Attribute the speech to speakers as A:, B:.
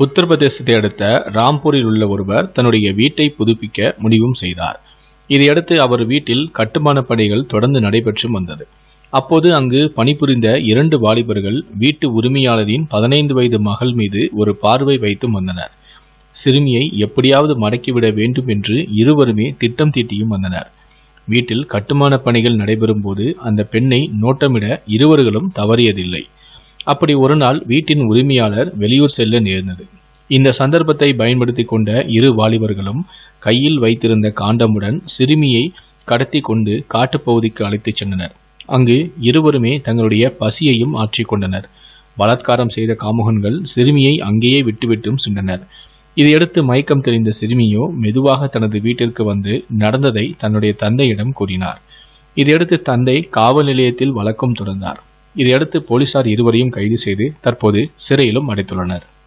A: உத்தரப்பிரதேசத்தை அடுத்த ராம்பூரில் உள்ள ஒருவர் தன்னுடைய வீட்டை புதுப்பிக்க முடிவும் செய்தார் இதையடுத்து அவர் வீட்டில் கட்டுமான பணிகள் தொடர்ந்து நடைபெற்று வந்தது அப்போது அங்கு பணிபுரிந்த இரண்டு வாலிபர்கள் வீட்டு உரிமையாளரின் பதினைந்து வயது மகள் மீது ஒரு பார்வை வைத்து வந்தனர் சிறுமியை எப்படியாவது மடக்கிவிட வேண்டும் என்று இருவருமே திட்டம் தீட்டியும் வந்தனர் வீட்டில் கட்டுமான பணிகள் நடைபெறும் போது அந்த பெண்ணை நோட்டமிட இருவர்களும் தவறியதில்லை அப்படி ஒரு நாள் வீட்டின் உரிமையாளர் வெளியூர் செல்ல நேர்ந்தது இந்த சந்தர்ப்பத்தை பயன்படுத்தி கொண்ட இரு வாலிபர்களும் கையில் வைத்திருந்த காண்டமுடன் சிறுமியை கடத்தி கொண்டு காட்டுப்பகுதிக்கு அழைத்துச் சென்றனர் அங்கு இருவருமே தங்களுடைய பசியையும் ஆற்றிக் கொண்டனர் பலாத்காரம் செய்த காமுகன்கள் சிறுமியை அங்கேயே விட்டுவிட்டும் சென்றனர் இதையடுத்து மயக்கம் தெரிந்த சிறுமியோ மெதுவாக தனது வீட்டிற்கு வந்து நடந்ததை தன்னுடைய தந்தையிடம் கூறினார் இதையடுத்து தந்தை காவல் நிலையத்தில் வழக்கம் தொடர்ந்தார் இதையடுத்து போலீசார் இருவரையும் கைது செய்து தற்போது சிறையிலும் அடைத்துள்ளனர்